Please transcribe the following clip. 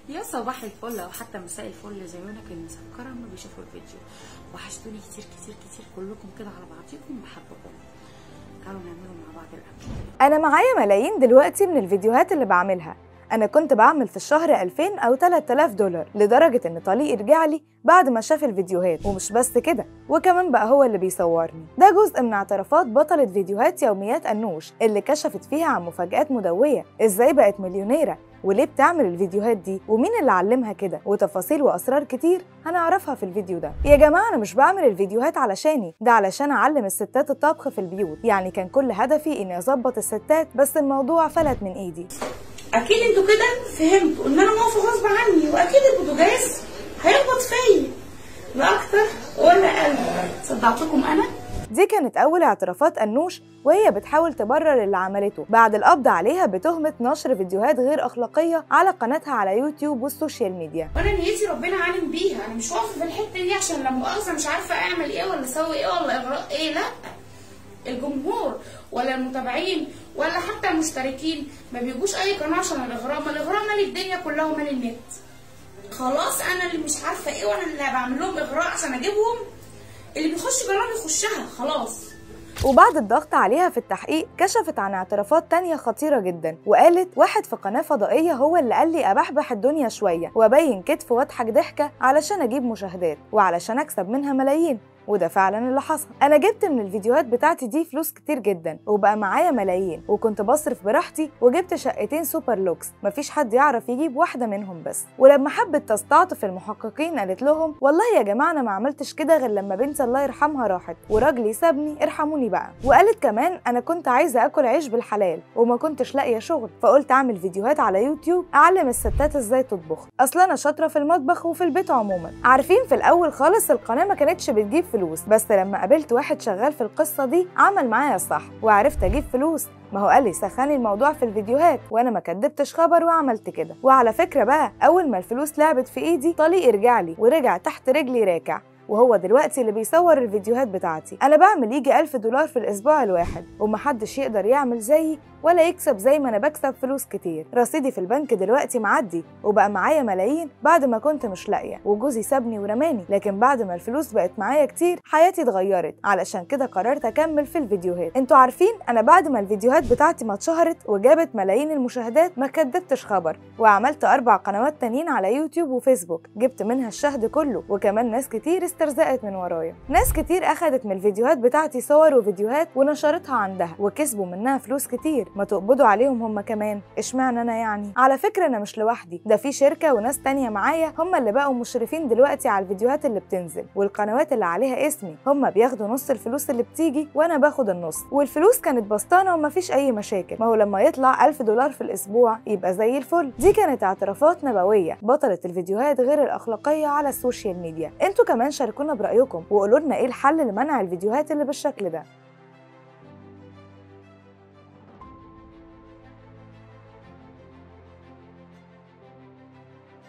يا صباح الفل او حتى مساء الفل زي ما كان مسكره لما بيشوفوا الفيديو وحشتوني كتير كتير كتير كلكم كده على بعضيكم بحبكم تعالوا نعملوا مع بعض الاكل أنا معايا ملايين دلوقتي من الفيديوهات اللي بعملها أنا كنت بعمل في الشهر 2000 أو 3000 دولار لدرجة إن طليقي رجع لي بعد ما شاف الفيديوهات ومش بس كده وكمان بقى هو اللي بيصورني ده جزء من اعترافات بطلة فيديوهات يوميات أنوش اللي كشفت فيها عن مفاجآت مدوية إزاي بقت مليونيرة وليه بتعمل الفيديوهات دي ومين اللي علمها كده وتفاصيل واسرار كتير هنعرفها في الفيديو ده يا جماعه انا مش بعمل الفيديوهات علشاني ده علشان اعلم الستات الطبخ في البيوت يعني كان كل هدفي اني اظبط الستات بس الموضوع فلت من ايدي اكيد انتوا كده فهمتوا ان انا واقفه غصب عني واكيد البوتاجاز هيخبط فيا لا اكتر ولا اقل صدعتكم انا دي كانت أول اعترافات أنوش وهي بتحاول تبرر اللي عملته بعد القبض عليها بتهمة نشر فيديوهات غير أخلاقية على قناتها على يوتيوب والسوشيال ميديا وانا نيتي ربنا عالم بيها انا مش واقفه في الحته دي عشان لا مؤاخذه مش عارفه اعمل ايه ولا اسوي ايه ولا اغراء ايه لا الجمهور ولا المتابعين ولا حتى المشتركين ما بيجوش اي قناه عشان الاغراء ما الاغراء مال الدنيا كلها ومال النت خلاص انا اللي مش عارفه ايه وانا اللي بعمل لهم اغراء عشان اجيبهم اللي بيخش قناه بيخشها خلاص وبعد الضغط عليها في التحقيق كشفت عن اعترافات تانية خطيرة جدا وقالت واحد في قناة فضائية هو اللي قال لي أبحبح الدنيا شوية وأبين كتف وأضحك ضحكة علشان أجيب مشاهدات وعلشان أكسب منها ملايين وده فعلا اللي حصل انا جبت من الفيديوهات بتاعتي دي فلوس كتير جدا وبقى معايا ملايين وكنت بصرف براحتي وجبت شقتين سوبر لوكس مفيش حد يعرف يجيب واحده منهم بس ولما حبت تستعطف المحققين قالت لهم والله يا جماعه انا ما عملتش كده غير لما بنتي الله يرحمها راحت وراجلي سابني ارحموني بقى وقالت كمان انا كنت عايزه اكل عيش بالحلال وما كنتش لاقيه شغل فقلت اعمل فيديوهات على يوتيوب اعلم الستات ازاي تطبخ اصلا انا شاطره في المطبخ وفي البيت عموما عارفين في الاول خالص القناه ما كانتش بتجيب فلوس بس لما قابلت واحد شغال في القصة دي عمل معايا الصح وعرفت أجيب فلوس ما هو قال لي سخاني الموضوع في الفيديوهات وانا ما كدبتش خبر وعملت كده وعلى فكره بقى اول ما الفلوس لعبت في ايدي طليقي رجع لي ورجع تحت رجلي راكع وهو دلوقتي اللي بيصور الفيديوهات بتاعتي انا بعمل يجي ألف دولار في الاسبوع الواحد ومحدش يقدر يعمل زيي ولا يكسب زي ما انا بكسب فلوس كتير رصيدي في البنك دلوقتي معدي وبقى معايا ملايين بعد ما كنت مش لاقيه وجوزي سابني ورماني لكن بعد ما الفلوس بقت معايا كتير حياتي اتغيرت علشان كده قررت اكمل في الفيديوهات انتوا عارفين انا بعد ما الفيديوهات بتاعتي ما اتشهرت وجابت ملايين المشاهدات ما كدبتش خبر وعملت اربع قنوات تانيين على يوتيوب وفيسبوك جبت منها الشهد كله وكمان ناس كتير استرزقت من ورايا ناس كتير اخدت من الفيديوهات بتاعتي صور وفيديوهات ونشرتها عندها وكسبوا منها فلوس كتير ما تقبضوا عليهم هم كمان اشمعنى انا يعني على فكره انا مش لوحدي ده في شركه وناس تانية معايا هم اللي بقوا مشرفين دلوقتي على الفيديوهات اللي بتنزل والقنوات اللي عليها اسمي هم بياخدوا نص الفلوس اللي بتيجي وانا باخد النص والفلوس كانت بسطانه ومفيش اي مشاكل ما هو لما يطلع 1000 دولار في الاسبوع يبقى زي الفل دي كانت اعترافات نبويه بطله الفيديوهات غير الاخلاقيه على السوشيال ميديا انتوا كمان شاركونا برايكم وقولوا لنا ايه الحل لمنع الفيديوهات اللي بالشكل ده